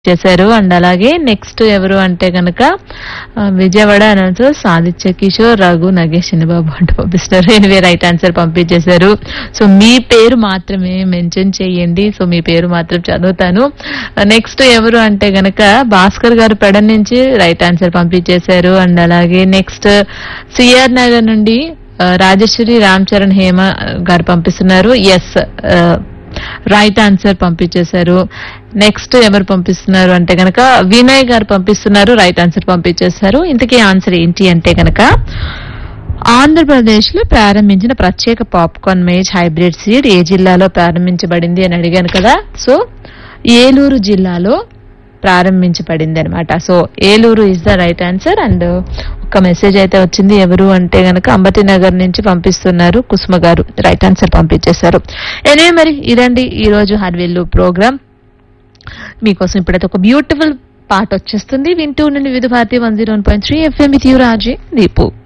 చేశారు అండ్ అలాగే నెక్స్ట్ ఎవరు అంటే కనుక ఆ, విజయవాడ అనౌన్సర్ సాదిత్య కిషోర్ రఘు నగేష్ చిన్నబాబు అంటూ పంపిస్తున్నారు ఎనివే రైట్ ఆన్సర్ పంపించేశారు సో మీ పేరు మాత్రమే మెన్షన్ చేయండి సో మీ పేరు మాత్రం చదువుతాను నెక్స్ట్ ఎవరు అంటే గనక భాస్కర్ గారు పెడ నుంచి రైట్ ఆన్సర్ పంపించేశారు అండ్ అలాగే నెక్స్ట్ సిఆర్ నగర్ నుండి ఆ, రాజేశ్వరి రామ్ చరణ్ హేమ గారు పంపిస్తున్నారు ఎస్ రైట్ ఆన్సర్ పంపించేశారు నెక్స్ట్ ఎవరు పంపిస్తున్నారు అంటే గనక వినయ్ గారు పంపిస్తున్నారు రైట్ ఆన్సర్ పంపించేశారు ఇంతకీ ఆన్సర్ ఏంటి అంటే గనక ఆంధ్రప్రదేశ్ లో ప్రారంభించిన ప్రత్యేక పాప్కార్న్ మేజ్ హైబ్రిడ్ సీడ్ ఏ జిల్లాలో ప్రారంభించబడింది అని అడిగాను కదా సో ఏలూరు జిల్లాలో ప్రారంభించబడింది అనమాట so Eluru is the right answer and ఒక మెసేజ్ అయితే వచ్చింది ఎవరు అంటే గనక అంబటి నగర్ నుంచి పంపిస్తున్నారు కుసుమ గారు రైట్ ఆన్సర్ పంపించేశారు ఎనివే మరి ఇదండి ఈ రోజు హర్విల్లు ప్రోగ్రామ్ మీకోసం ఇప్పుడైతే ఒక బ్యూటిఫుల్ పాట వచ్చేస్తుంది వింటూ నుండి Vividh Bharati one zero point three FM with you Raji Deepu